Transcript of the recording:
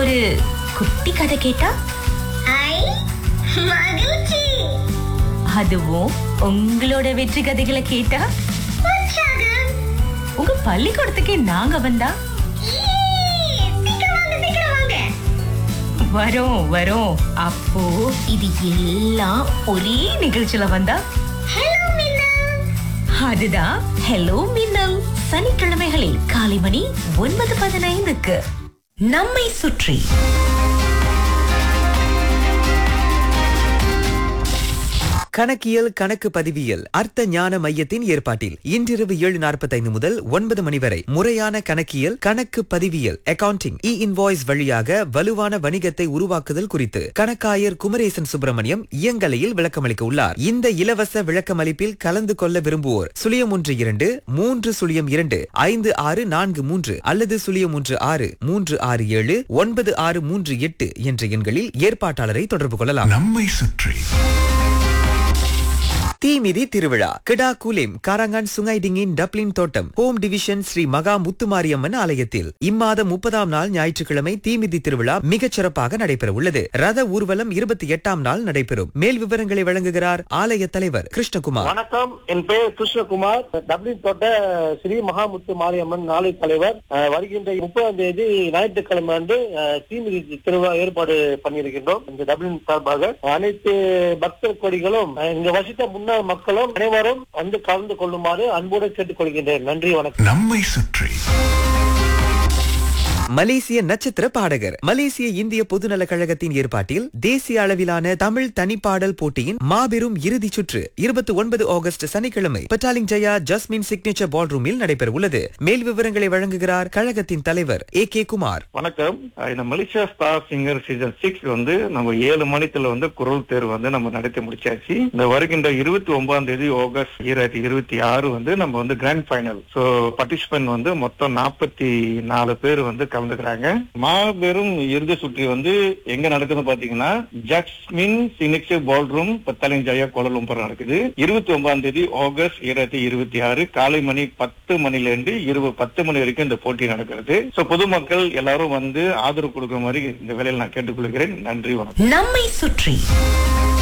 ஒரு குட்டி கதை கேட்டா ஐ மகிழ்ச்சி அதுவும் உங்களோட வெற்றி கதைகளை கேட்டா உற்சாகம் உங்க பள்ளிக்கூடத்துக்கே நாங்க வந்தா ஈ, சீக்கிரம் வாங்க சீக்கிரம் வாங்க வரோம் வரோம் அப்போ இது எல்லாம் ஒரே நிகழ்ச்சியில வந்தா ஹலோ மின்னா அதுதான் ஹலோ மின்னல் சனிக்கிழமைகளில் காலை மணி ஒன்பது பதினைந்துக்கு நம்மை சுற்றி கணக்கியல் கணக்கு பதிவியல் அர்த்த ஞான மையத்தின் ஏற்பாட்டில் இன்றிரவு ஏழு நாற்பத்தைந்து முதல் ஒன்பது மணி வரை முறையான கணக்கியல் கணக்கு பதிவியல் அக்கவுண்டிங் இ இன்வாய்ஸ் வழியாக வலுவான வணிகத்தை உருவாக்குதல் குறித்து கணக்காயர் குமரேசன் சுப்பிரமணியம் இயங்கலையில் விளக்கமளிக்க உள்ளார் இந்த இலவச விளக்கமளிப்பில் கலந்து கொள்ள விரும்புவோர் சுழியம் ஒன்று இரண்டு மூன்று சுழியம் இரண்டு ஐந்து ஆறு நான்கு மூன்று அல்லது சுழியம் ஒன்று ஆறு மூன்று ஆறு ஏழு ஒன்பது ஆறு மூன்று எட்டு என்ற எண்களில் ஏற்பாட்டாளரை தொடர்பு கொள்ளலாம் நம்மை சுற்றி தீமிதி திருவிழா கிடாகுலேம் காரங்கான் சுங்கைடிங்கின் டப்ளின் தோட்டம் ஹோம் டிவிஷன் ஸ்ரீ மகா முத்துமாரியம்மன் ஆலயத்தில் இம்மாதம் முப்பதாம் நாள் ஞாயிற்றுக்கிழமை தீமிதி திருவிழா மிகச் சிறப்பாக நடைபெற உள்ளது ரத ஊர்வலம் இருபத்தி எட்டாம் நாள் நடைபெறும் மேல் விவரங்களை வழங்குகிறார் ஆலய தலைவர் கிருஷ்ணகுமார் வணக்கம் என் பெயர் கிருஷ்ணகுமார் டப்ளின் தோட்ட ஸ்ரீ மகாமுத்து மாரியம்மன் நாளை தலைவர் அஹ், வருகின்ற முப்பதாம் தேதி ஞாயிற்றுக்கிழமை அன்று அஹ், தீமிதி திருவிழா ஏற்பாடு பண்ணியிருக்கின்றோம் இந்த டப்ளின் சார்பாக அனைத்து பக்தர் கொடிகளும் அஹ், இங்கு வசித்த முன்னாள் மக்களும் அனைவரும் வந்து கலந்து கொள்ளுமாறு அன்போடு கேட்டுக்கொள்கின்றேன் நன்றி வணக்கம் நம்மை சுற்றி மலேசிய நட்சத்திர பாடகர் மலேசிய இந்திய பொதுநல கழகத்தின் ஏற்பாட்டில் தேசிய அளவிலான தமிழ் தனிப்பாடல் போட்டியின் மாபெரும் இறுதிச் சுற்று இருபத்தி ஒன்பது ஆகஸ்ட் சனிக்கிழமை Petaling Jaya Jasmine signature ball ரூமில் நடைபெற உள்ளது மேல் விவரங்களை வழங்குகிறார் கழகத்தின் தலைவர் ஏ கே குமார் வணக்கம் அஹ் இந்த Malaysia star singer season six வந்து நம்ம ஏழு மணித்துல வந்து குரல் தேர்வு வந்து நம்ம நடத்தி முடிச்சாச்சு இந்த வருகின்ற இருபத்தி ஒன்பதாம் தேதி ஆகஸ்ட் இரண்டாயிரத்தி இருபத்தி ஆறு வந்து நம்ம வந்து கிராண்ட் ஃபைனல் சோ பார்ட்டிசிபென்ட் வந்து மொத்தம் நாற்பத்தி நாலு பேர் வந்து கலந்துக்கிறாங்க மாபெரும் இறுதி சுற்றி வந்து எங்க நடக்குதுன்னு பாத்தீங்கன்னா ஜஸ்மின் சினிக்ஸ் ballroom Petaling Jaya Kuala Lumpur நடக்குது இருபத்தி ஒன்பதாம் தேதி ஆகஸ்ட் இரண்டாயிரத்தி இருபத்தி ஆறு காலை மணி பத்து மணில இருந்து இரவு பத்து மணி வரைக்கும் இந்த போட்டி நடக்கிறது சோ பொதுமக்கள் எல்லாரும் வந்து ஆதரவு கொடுக்குற மாதிரி இந்த வேலையில் நான் கேட்டுக்கொள்கிறேன் நன்றி வணக்கம் நம்மை சுற்றி